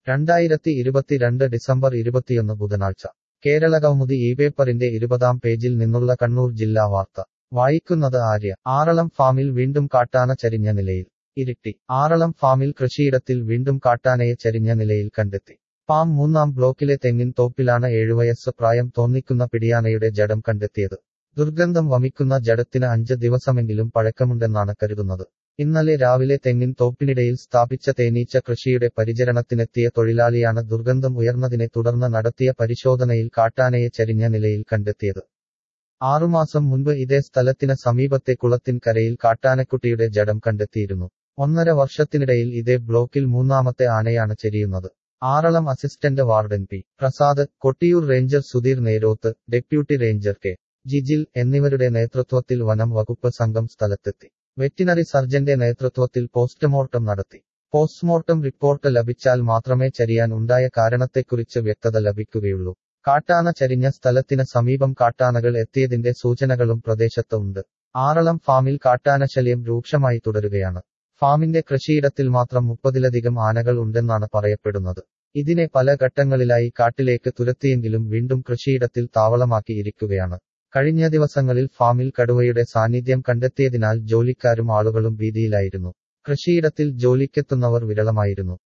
രണ്ടായിരത്തി ഇരുപത്തിരണ്ട് ഡിസംബർ ഇരുപത്തിയൊന്ന് ബുധനാഴ്ച കേരളകൗമുദി ഈ പേപ്പറിന്റെ ഇരുപതാം പേജിൽ നിന്നുള്ള കണ്ണൂർ ജില്ലാ വാർത്ത വായിക്കുന്നത് ആര്യ ആറളം ഫാമിൽ വീണ്ടും കാട്ടാന ചരിഞ്ഞ നിലയിൽ ഇരിട്ടി ആറളം ഫാമിൽ കൃഷിയിടത്തിൽ വീണ്ടും കാട്ടാനയെ ചരിഞ്ഞ നിലയിൽ കണ്ടെത്തി പാം മൂന്നാം ബ്ലോക്കിലെ തെങ്ങിൻ തോപ്പിലാണ് ഏഴുവയസ്സ് പ്രായം തോന്നിക്കുന്ന പിടിയാനയുടെ ജഡം കണ്ടെത്തിയത് ദുർഗന്ധം വമിക്കുന്ന ജഡത്തിന് അഞ്ച് ദിവസമെങ്കിലും പഴക്കമുണ്ടെന്നാണ് കരുതുന്നത് ഇന്നലെ രാവിലെ തെങ്ങിൻ തോപ്പിനിടയിൽ സ്ഥാപിച്ച തേനീച്ച കൃഷിയുടെ പരിചരണത്തിനെത്തിയ തൊഴിലാളിയാണ് ദുർഗന്ധം ഉയർന്നതിനെ തുടർന്ന് നടത്തിയ പരിശോധനയിൽ കാട്ടാനയെ ചരിഞ്ഞ നിലയിൽ കണ്ടെത്തിയത് ആറുമാസം മുൻപ് ഇതേ സ്ഥലത്തിന് സമീപത്തെ കുളത്തിൻകരയിൽ കാട്ടാനക്കുട്ടിയുടെ ജഡം കണ്ടെത്തിയിരുന്നു ഒന്നര വർഷത്തിനിടയിൽ ഇതേ ബ്ലോക്കിൽ മൂന്നാമത്തെ ആനയാണ് ചെരിയുന്നത് Aralam assistant warden P Prasad Kottiyoor ranger Sudheer Nerothu deputy ranger K Jijil എന്നിവരുടെ നേതൃത്വത്തിൽ വനം വകുപ്പ് സംഘം സ്ഥലത്തെത്തി വെറ്റിനറി സർജന്റെ നേതൃത്വത്തിൽ പോസ്റ്റ്മോർട്ടം നടത്തി പോസ്റ്റ്മോർട്ടം റിപ്പോർട്ട് ലഭിച്ചാൽ മാത്രമേ ചരിയാൻ ഉണ്ടായ കാരണത്തെക്കുറിച്ച് വ്യക്തത ലഭിക്കുകയുള്ളൂ കാട്ടാന ചരിഞ്ഞ സ്ഥലത്തിന് സമീപം കാട്ടാനകൾ എത്തിയതിന്റെ സൂചനകളും പ്രദേശത്ത് ഉണ്ട് ആറളം ഫാമിൽ കാട്ടാനശല്യം രൂക്ഷമായി തുടരുകയാണ് ഫാമിന്റെ കൃഷിയിടത്തിൽ മാത്രം മുപ്പതിലധികം ആനകൾ ഉണ്ടെന്നാണ് പറയപ്പെടുന്നത് ഇതിനെ പല ഘട്ടങ്ങളിലായി കാട്ടിലേക്ക് തുരത്തിയെങ്കിലും വീണ്ടും കൃഷിയിടത്തിൽ താവളമാക്കി ഇരിക്കുകയാണ് കഴിഞ്ഞ ദിവസങ്ങളിൽ ഫാമിൽ കടുവയുടെ സാന്നിധ്യം കണ്ടെത്തിയതിനാൽ ജോലിക്കാരും ആളുകളും ഭീതിയിലായിരുന്നു കൃഷിയിടത്തിൽ ജോലിക്കെത്തുന്നവർ വിരളമായിരുന്നു